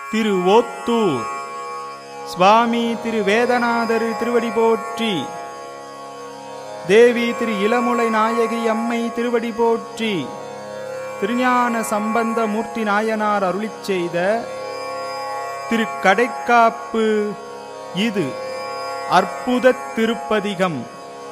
திரு ஓத்தூர் சுவாமி திரு வேதநாதர் திருவடி போற்றி தேவி திரு இளமுலை நாயகி அம்மை திருவடி போற்றி திருஞான சம்பந்த மூர்த்தி நாயனார் அருளிச் செய்த திரு கடைக்காப்பு இது அற்புதத் திருப்பதிகம்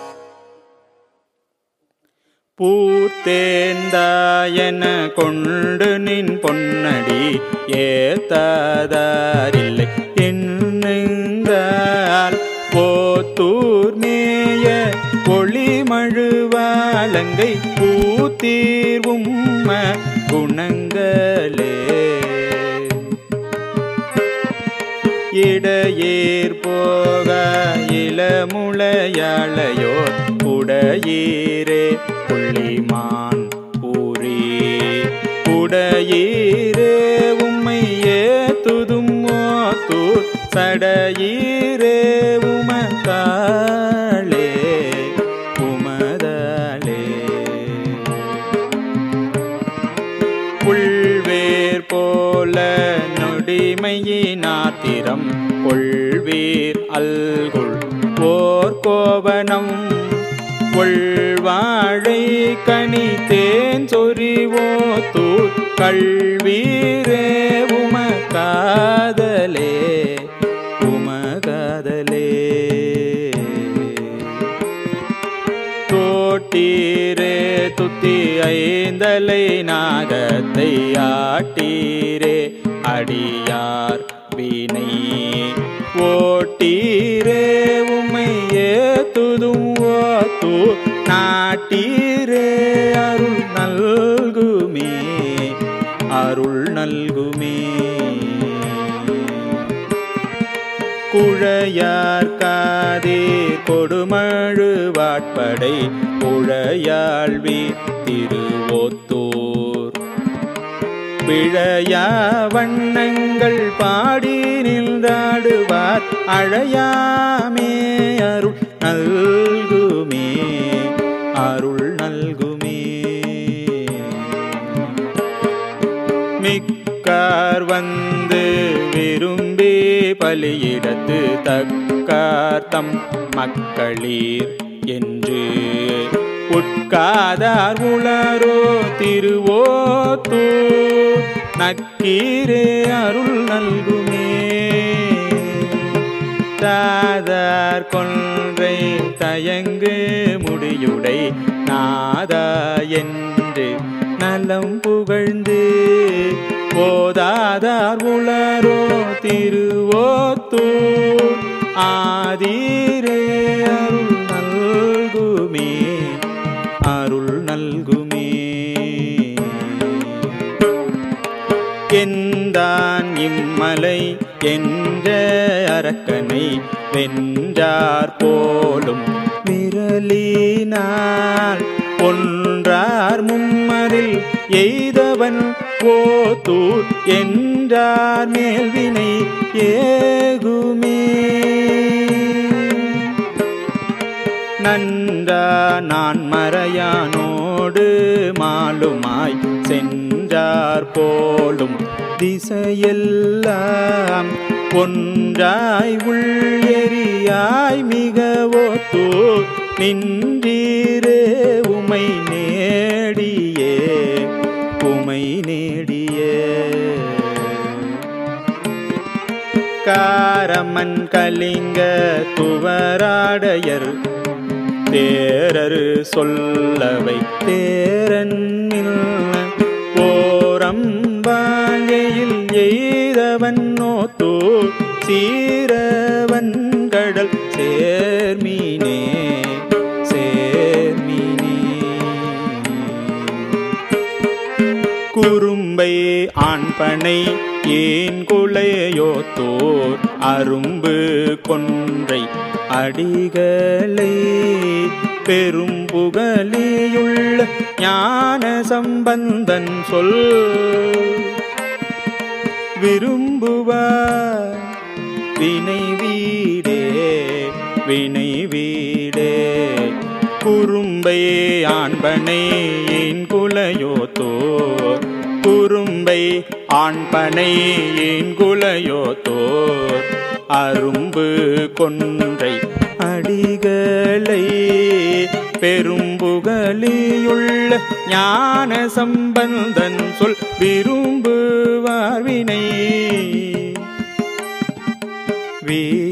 பூத்தேந்தாயன கொண்டு நின் பொன்னடி ஏத்தாதாரில்லை என்னுங்கால் போத்தூர் மேய ஒளிமழுவாளங்கை பூத்தீர்வும் குணங்களே இடையீர் போக இளமுளையாளையோர் உடையீரே புள்ளிமான் ஊரே உடையீரே உம்மை ஏத்துதும் ஓத்தூர் சடையீரே உமதாளே உமதாளே புல்வேர் போல நொடிமையினாத்திரம் கொள்வீர் அல்குள் போர் கோவனம் கொள்வாழை கனி தேன் சொறிவோ தூர் கல்வீரே உமகாதலே உமகாதலே தோட்டீரே துத்தி ஐந்தலை நாகத்தை ஆட்டீரே அடியார் வீணை ஓட்டீரே உமையே துதும் ஓத்து நாட்டீரே அருள் நல்குமே அருள் நல்குமே குழையார் காதே கொடுமழு வாட்படை குழையாழ்வி திருவோத்தூர் பிழையா வண்ணங்கள் பாடி நின்றாடுவார் அழையாமே அருள் நல்குமே அருள் நல்குமே மிக்கார் வந்து விரும்பி பலியிடத்து தக்கார்த்தம் மக்களீர் என்று உட்காதார் உளரோ திருவோத்தூ நக்கீரே அருள் நல்குமே தாதார் கொன்றை தயங்கு முடியுடை நாதா என்று நலம் புகழ்ந்து போதாதார் உளரோ திருவோத்தூர் ஆதீரே அருள் நல்குமே அருள் நல்குமே எந்தான் இம்மலை என்ற அரக்கனை வென்றார் போலும் விரலினால் ஒன்றார் மும்மதில் எய்தவன் போத்தூர் என்றார் மேல்வினை ஏகுமே நன்றா நான் மறையானோடு மாலுமாய் சென்றார் போலும் திசையெல்லாம் ஒன்றாய் உள்ளெறியாய் மிகவோத்தூ நின்றீரே உமை நேடியே உமை நேடியே காரமன் கலிங்க துவராடையர் தேரரு சொல்லவை தேரன்னில் ஓரம்பாங்கையில் எய்தவன் நோத்தோ சீரவன் கடல் சேர்மீனே சேர்மீனே குறும்பை ஆண்பனை ஏன் குலையோத்தோர் அரும்பு கொன்றை அடிகளை பெரும் புகழியுள்ள ஞான சம்பந்தன் சொல் விரும்புவார் வினை வீடே வினை வீடே குறும்பை ஆண்பனை என் குலையோத்தோர் குறும்பை கொன்றை ஆண்பனை ஏன்குலையோ தோர் அரும்பு கொன்றை அடிகளை பெரும்புகலியுள்ள ஞான சம்பந்தன் சொல் விரும்புவார் வினை வீ